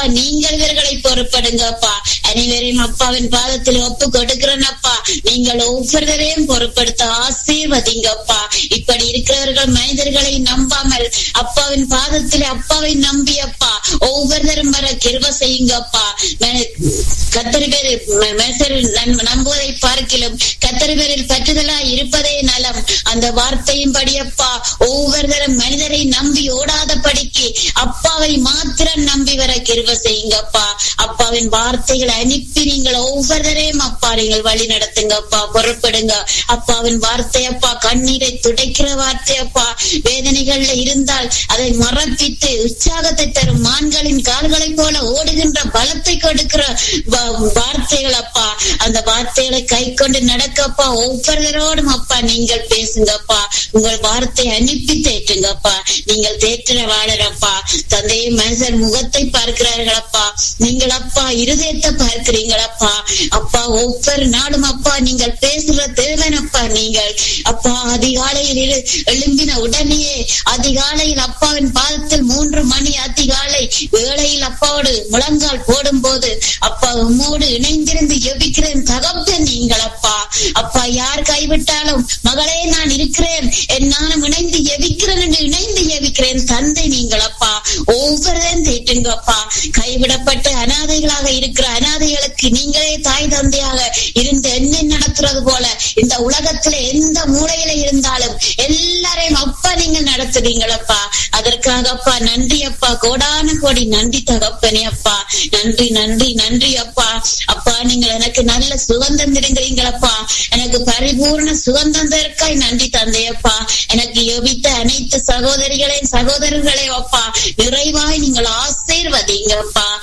நீங்கள் இவர்களை பொறுப்படுங்கப்பா அனைவரையும் அப்பாவின் பாதத்தில் ஒப்பு கொடுக்கிறேனப்பா நீங்கள் ஒவ்வொருவரையும் பொறுப்படுத்த ஆசீர்வதிங்கப்பா இப்படி இருக்கிறவர்கள் மனிதர்களை நம்பாமல் அப்பாவின் பாதத்தில் அப்பாவை நம்பி அப்பா ஒவ்வொருத்தரும் வர கிருப செய்யுங்கப்பா கத்தரி பேரில் நம்புவதை பார்க்கிலும் கத்தரி பேரில் பற்றுதலா இருப்பதே நலம் அந்த வார்த்தையும் படியப்பா ஒவ்வொருத்தரும் மனிதரை நம்பி ஓடாத படிக்கு அப்பாவை மாத்திரம் நம்பி வர கிருப செய்யுங்கப்பா அப்பாவின் வார்த்தைகளை அனுப்பி நீங்கள் ஒவ்வொருத்தரையும் அப்பா நீங்கள் வழி நடத்துங்கப்பா பொறுப்படுங்க அப்பாவின் வார்த்தை அப்பா கண்ணீரை துடைக்கிற வார்த்தை அப்பா வேதனைகள்ல இருந்தால் அதை மறப்பித்து உற்சாகத்தை தரும் மான்களின் கால்களை போல ஓடுகின்ற பலத்தை கொடுக்கிற வார்த்தைகள் அப்பா அந்த வார்த்தைகளை கை கொண்டு நடக்கப்பா ஒவ்வொருவரோடும் அப்பா நீங்கள் பேசுங்கப்பா உங்கள் வார்த்தை அனுப்பி தேற்றுங்கப்பா நீங்கள் தேற்ற வாழறப்பா தந்தையை மனுஷன் முகத்தை பார்க்கிறார்களப்பா நீங்கள் அப்பா இருதயத்தை பார்க்கிறீங்களப்பா அப்பா ஒவ்வொரு நாளும் அப்பா நீங்கள் பேசுற தேவனப்பா நீங்கள் அப்பா அதிகாலையில் எழும்பின உடனேயே அதிகாலையில் அப்பாவின் பாதத்தில் மூன்று மணி அதிகாலை வேளையில் அப்பாவோடு முழங்கால் போடும் போது அப்பா உம்மோடு இணைந்திருந்து எபிக்கிறேன் தகப்பன் நீங்கள் அப்பா அப்பா யார் கைவிட்டாலும் மகளே நான் இருக்கிறேன் என்னாலும் இணைந்து எவிக்கிறேன் என்று இணைந்து எவிக்கிறேன் தந்தை நீங்கள் அப்பா ஒவ்வொருவரும் தேட்டுங்கப்பா கைவிடப்பட்டு அனாதைகளாக இருக்கிற அனாதைகளுக்கு நீங்களே தாய் தந்தையாக இருந்து என்ன நடத்துறது போல இந்த உலகத்துல எந்த மூலையில இருந்தாலும் எல்லாரையும் அப்பா நீங்க நடத்துறீங்களப்பா அதற்காக அப்பா நன்றி அப்பா கோடான கோடி நன்றி தகப்பனே அப்பா நன்றி நன்றி நன்றி அப்பா அப்பா நீங்கள் எனக்கு நல்ல சுகந்தம் தருங்கிறீங்களப்பா எனக்கு பரிபூர்ண சுகந்தம் தற்காய் நன்றி தந்தையப்பா எனக்கு யோபித்த அனைத்து சகோதரிகளையும் சகோதரர்களே அப்பா நிறைவாய் நீங்கள் ஆசீர்வதிங்கப்பா